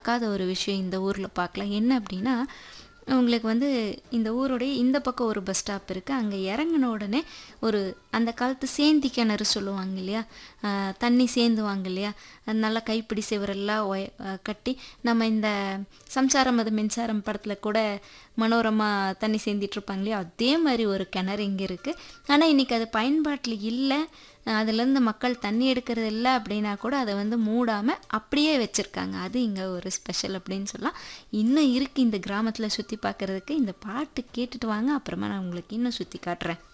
பார்க்காத ஒரு விஷயம் இந்த ஊரில் பார்க்கலாம் என்ன அப்படின்னா உங்களுக்கு வந்து இந்த ஊருடைய இந்த பக்கம் ஒரு பஸ் ஸ்டாப் இருக்குது அங்கே இறங்கின உடனே ஒரு அந்த காலத்து சேந்தி கிணறு சொல்லுவாங்க இல்லையா ஆஹ் தண்ணி சேந்துவாங்க இல்லையா அது நல்லா கைப்பிடி சிவரெல்லாம் ஒய ஆஹ் கட்டி நம்ம இந்த சம்சாரம் அது மின்சாரம் படத்தில் கூட மனோரமா தண்ணி சேந்திட்டு இருப்பாங்க இல்லையா அதே மாதிரி ஒரு கிணறு இங்கே இருக்குது ஆனால் இன்றைக்கி அது பயன்பாட்டில் இல்லை அதுலேருந்து மக்கள் தண்ணி எடுக்கிறது இல்லை அப்படின்னா கூட அதை வந்து மூடாமல் அப்படியே வச்சுருக்காங்க அது இங்கே ஒரு ஸ்பெஷல் அப்படின்னு சொல்லலாம் இன்னும் இருக்குது இந்த கிராமத்தில் சுற்றி பார்க்குறதுக்கு இந்த பாட்டு கேட்டுட்டு வாங்க அப்புறமா நான் உங்களுக்கு இன்னும் சுற்றி காட்டுறேன்